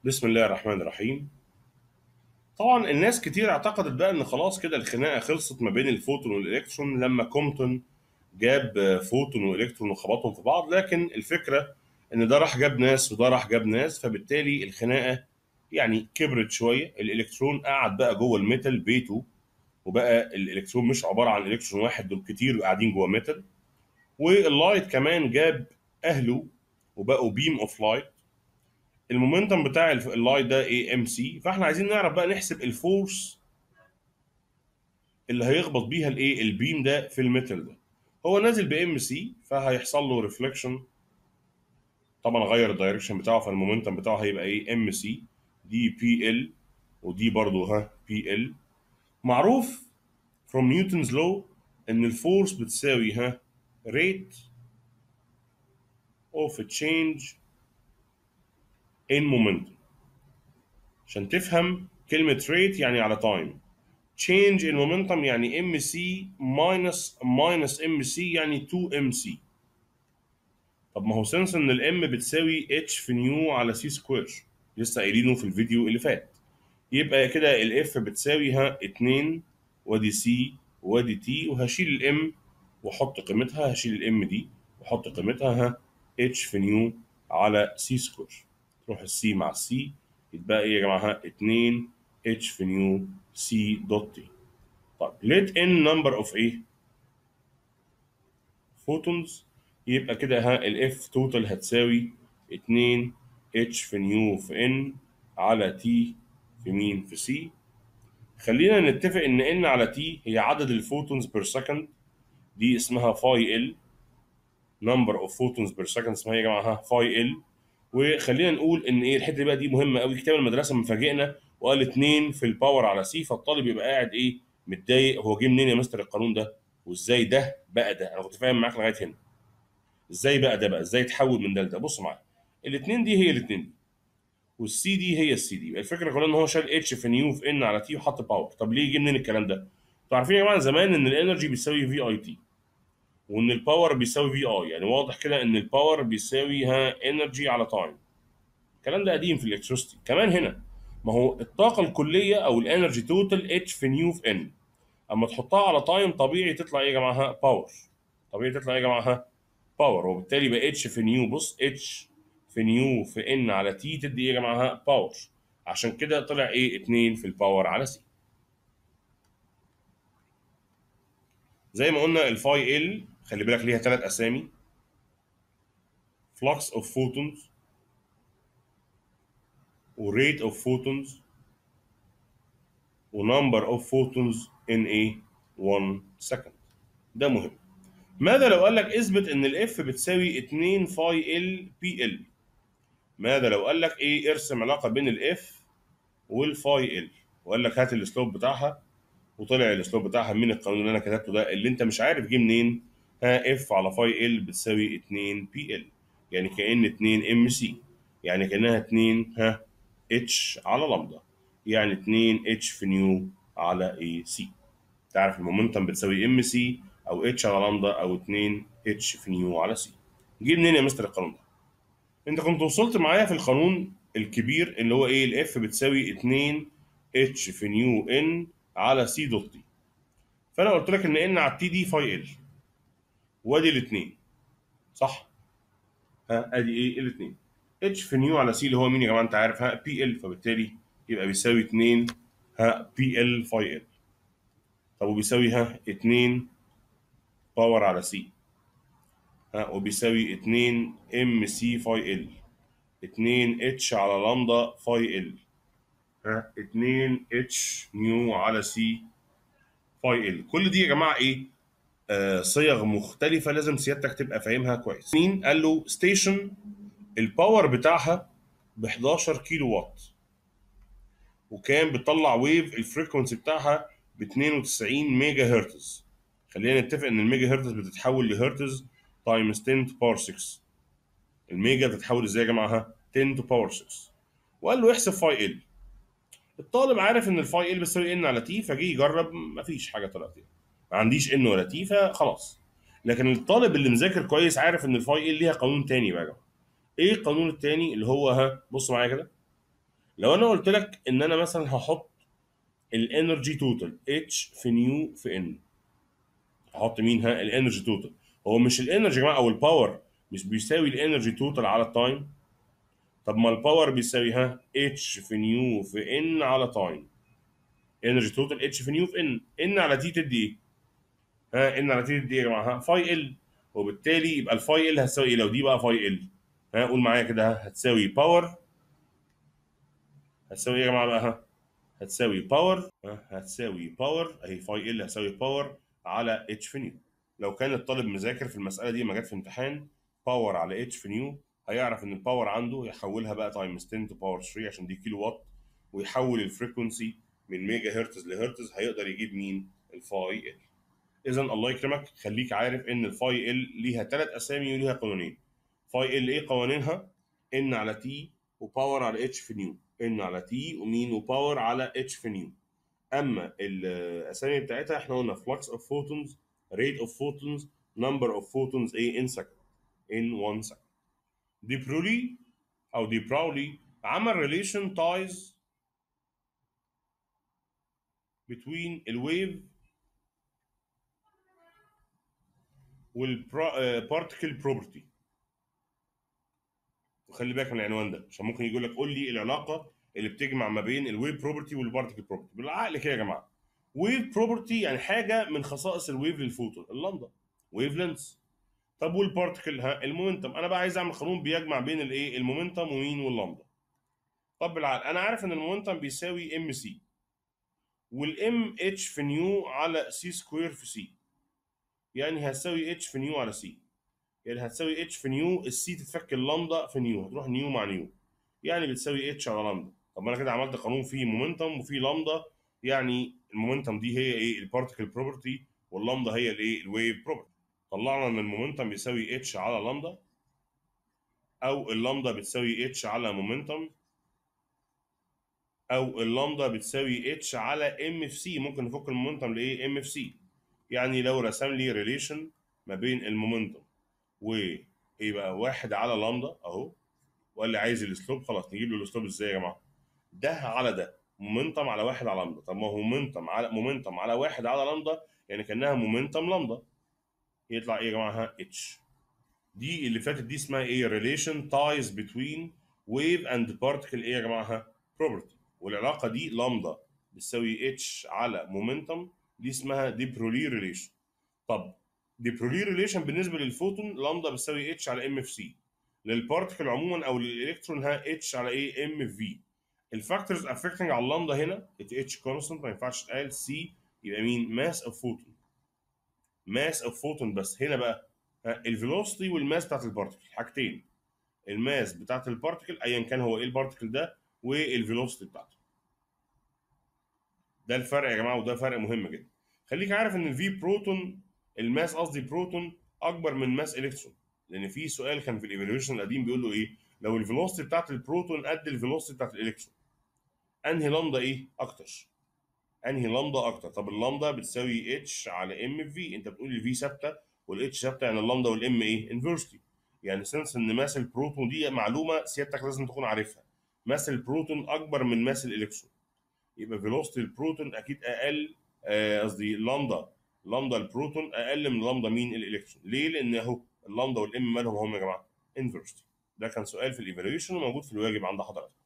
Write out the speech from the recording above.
بسم الله الرحمن الرحيم طبعا الناس كتير اعتقدت بقى ان خلاص كده الخناقه خلصت ما بين الفوتون والالكترون لما كومبتون جاب فوتون والكترون وخبطهم في بعض لكن الفكره ان ده راح جاب ناس وده راح جاب ناس فبالتالي الخناقه يعني كبرت شويه الالكترون قعد بقى جوه الميتال بيته وبقى الالكترون مش عباره عن الكترون واحد دول كتير قاعدين جوه ميتال واللايت كمان جاب اهله وبقوا بيم اوف لايت المومنتم بتاع اللايت ده ايه ام سي فاحنا عايزين نعرف بقى نحسب الفورس اللي هيخبط بيها الايه البيم ده في الميتال ده هو نازل بام سي فهيحصل له ريفليكشن طبعا غير الدايركشن بتاعه فالمومنتم بتاعه هيبقى ايه ام سي دي بي ال ودي برضو ها بي ال معروف from نيوتنز لو ان الفورس بتساوي ها rate of a change in momentum عشان تفهم كلمة rate يعني على time change in momentum يعني mc minus minus mc يعني 2mc طب ما هو سنس ان الام بتساوي h في نيو على c سكوير لسه قايلينه في الفيديو اللي فات يبقى كده الاف بتساوي ها 2 وادي c وادي t وهشيل الام واحط قيمتها هشيل الام دي واحط قيمتها ها h في نيو على c سكوير تروح السي مع السي يتبقى ايه يا جماعه 2 اتش في نيو سي دوت تي طيب let n number of ايه فوتونز يبقى كده ها الاف توتال هتساوي 2 اتش في نيو في ان على تي في مين في سي خلينا نتفق ان ان على تي هي عدد الفوتونز بير سكند دي اسمها فاي ال نمبر اوف فوتونز بير سكند اسمها ايه يا جماعه فاي ال وخلينا نقول ان ايه الحته بقى دي مهمه قوي كتاب المدرسه مفاجئنا وقال 2 في الباور على سي فالطالب يبقى قاعد ايه متضايق هو جه منين يا مستر القانون ده وازاي ده بقى ده انا كنت فاهم معاك لغايه هنا ازاي بقى ده بقى ازاي تحول من ده لده بص معايا الاثنين دي هي الاثنين دي والسي دي هي السي دي الفكره كلها ان هو شال اتش في نيو في ان على تي وحط باور طب ليه جه منين الكلام ده انتوا عارفين يا جماعه زمان ان الانرجي بيساوي في اي تي وان الباور بيساوي في اي يعني واضح كده ان الباور بيساوي ها انرجي على تايم الكلام ده قديم في الالكتريستي كمان هنا ما هو الطاقه الكليه او الانرجي توتال اتش في نيو في ان اما تحطها على تايم طبيعي تطلع ايه يا جماعه باور طبيعي تطلع ايه يا جماعه باور وبالتالي بقى اتش في نيو بص اتش في نيو في ان على تي تدي ايه يا جماعه باور عشان كده طلع ايه 2 في الباور على سي زي ما قلنا الفاي ال خلي بالك ليها ثلاث اسامي flux of photons وريت اوف فوتونز ونمبر اوف فوتونز ان ايه 1 سكند ده مهم ماذا لو قال لك اثبت ان الاف بتساوي 2 فاي ال بي ال ماذا لو قال لك ايه ارسم علاقه بين الاف والفاي ال وقال لك هات السلوب بتاعها وطلع السلوب بتاعها من القانون اللي انا كتبته ده اللي انت مش عارف جه منين ها اف على فاي ال بتساوي 2 بي ال يعني كان 2 ام سي يعني كانها 2 ها اتش على لامدا يعني 2 اتش في نيو على اي سي تعرف المومنتم بتساوي ام سي او اتش على لامدا او 2 اتش في نيو على سي جه منين يا مستر القانون ده انت كنت وصلت معايا في القانون الكبير اللي هو ايه الاف بتساوي 2 اتش في نيو ان على سي دوت تي فانا قلت لك ان ان على التي دي فاي ال وادي الاثنين صح ها ادي ايه الاثنين اتش في نيو على سي اللي هو مين يا جماعه انت عارف ها بي ال فبالتالي يبقى بيساوي 2 ها بي ال فاي ال طب وبيساوي ها 2 باور على سي ها وبيساوي 2 ام سي فاي ال 2 اتش على لامدا فاي ال ها 2 اتش نيو على سي فاي ال كل دي يا جماعه ايه آه صيغ مختلفه لازم سيادتك تبقى فاهمها كويس مين قال له ستيشن الباور بتاعها ب 11 كيلو وات وكان بتطلع ويف الفريكونسي بتاعها ب 92 ميجا هرتز خلينا نتفق ان الميجا هرتز بتتحول لهرتز تايمز 10 تو باور 6 الميجا بتتحول ازاي يا جماعه 10 تو باور 6 وقال له احسب فاي ال الطالب عارف ان الفاي ال بتساوي ان على تي فجه يجرب مفيش حاجه طلعت يعني ما عنديش ان ولا تي فخلاص لكن الطالب اللي مذاكر كويس عارف ان الفاي ال ليها قانون تاني بقى يا جماعه ايه القانون التاني اللي هو ها بص معايا كده لو انا قلت لك ان انا مثلا هحط الانرجي توتال اتش في نيو في ان هحط مين ها الانرجي توتال هو مش الانرجي يا جماعه او الباور مش بيساوي الانرجي توتال على التايم طب ما الباور بيساوي ها اتش في نيو في ان على تايم انرجي توتال اتش في نيو في ان ان على تي تدي ايه ها ان على تي تدي ايه يا جماعه ها فاي ال وبالتالي يبقى الفاي ال هتساوي ايه لو دي بقى فاي ال ها قول معايا كده ها هتساوي باور هتساوي ايه يا جماعه بقى ها هتساوي باور ها هتساوي باور اهي فاي ال هتساوي باور على اتش في نيو لو كان الطالب مذاكر في المساله دي ما جت في امتحان باور على اتش في نيو هيعرف ان الباور عنده يحولها بقى تايمز 10 تو باور 3 عشان دي كيلو وات ويحول الفريكونسي من ميجا هرتز لهرتز هيقدر يجيب مين الفاي ال اذا الله يكرمك خليك عارف ان الفاي ال ليها ثلاث اسامي وليها قانونين فاي ال ايه قوانينها ان على تي وباور على اتش في نيو ان على تي ومين وباور على اتش في نيو اما الاسامي بتاعتها احنا قلنا flux of photons rate of photons number of photons ايه in second in one second دي برولي او دي براولي عمل relation ties between الويف والبارتكل بروبرتي وخلي بالك من العنوان ده عشان ممكن يقول لك قول لي العلاقه اللي بتجمع ما بين الويف بروبرتي والبارتكل بروبرتي بالعقل كده يا جماعه ويف بروبرتي يعني حاجه من خصائص الويف للفوتون اللامدا ويف لينس طب والبارتكل ها المومنتم انا بقى عايز اعمل قانون بيجمع بين الايه المومنتم ومين واللامدا طب بالعقل انا عارف ان المومنتم بيساوي ام سي والام اتش في نيو على سي سكوير في سي يعني هتساوي اتش في نيو على سي يعني هتساوي اتش في نيو السي تتفك اللامدا في نيو هتروح نيو مع نيو يعني بتساوي اتش على لامدا طب ما انا كده عملت قانون فيه مومنتم وفيه لامدا يعني المومنتم دي هي ايه البارتكل بروبرتي واللامدا هي الايه الويف بروبرتي طلعنا ان المومنتم بيساوي اتش على لامدا او اللامدا بتساوي اتش على مومنتم او اللامدا بتساوي اتش على ام في سي ممكن نفك المومنتم لايه ام في سي يعني لو رسم لي ريليشن ما بين المومنتم وايه بقى واحد على لامدا اهو وقال لي عايز الاسلوب خلاص نجيب له الاسلوب ازاي يا جماعه ده على ده مومنتم على واحد على لامدا طب ما هو مومنتم على مومنتم على واحد على لامدا يعني كانها مومنتم لامدا يطلع ايه يا جماعه ها اتش دي اللي فاتت دي اسمها ايه ريليشن تايز بتوين ويف اند بارتكل ايه يا جماعه ها بروبرتي والعلاقه دي لامدا بتساوي اتش على مومنتم دي اسمها دي برولي ريليشن طب دي برولي ريليشن بالنسبه للفوتون لامدا بتساوي اتش على ام في سي للبارتكل عموما او للالكترون ها اتش على ايه ام في الفاكتورز افكتنج على اللامدا هنا اتش كونستنت ما ينفعش تقال سي يبقى مين ماس اوف فوتون ماس اوف فوتون بس هنا بقى الفيلوسيتي والماس بتاعت البارتكل حاجتين الماس بتاعت البارتكل ايا كان هو ايه البارتكل ده والفيلوسيتي بتاعته ده الفرق يا جماعه وده فرق مهم جدا خليك عارف ان الفي بروتون الماس قصدي بروتون اكبر من ماس الكترون لان في سؤال كان في الايفالويشن القديم بيقول له ايه لو الفيلوسيتي بتاعت البروتون قد الفيلوسيتي بتاعت الالكترون انهي لامدا ايه اكتر انهي لامدا اكتر طب اللامدا بتساوي اتش على ام في انت بتقول الفي ثابته والاتش ثابته يعني اللامدا والام ايه انفرستي يعني سنس ان ماس البروتون دي معلومه سيادتك لازم تكون عارفها ماس البروتون اكبر من ماس الالكترون يبقى فيلوسيتي البروتون اكيد اقل قصدي آه لامدا لامدا البروتون اقل من لامدا مين الالكترون ليه لان اهو اللامدا والام مالهم هم يا جماعه انفرستي ده كان سؤال في الايفالويشن وموجود في الواجب عند حضرتك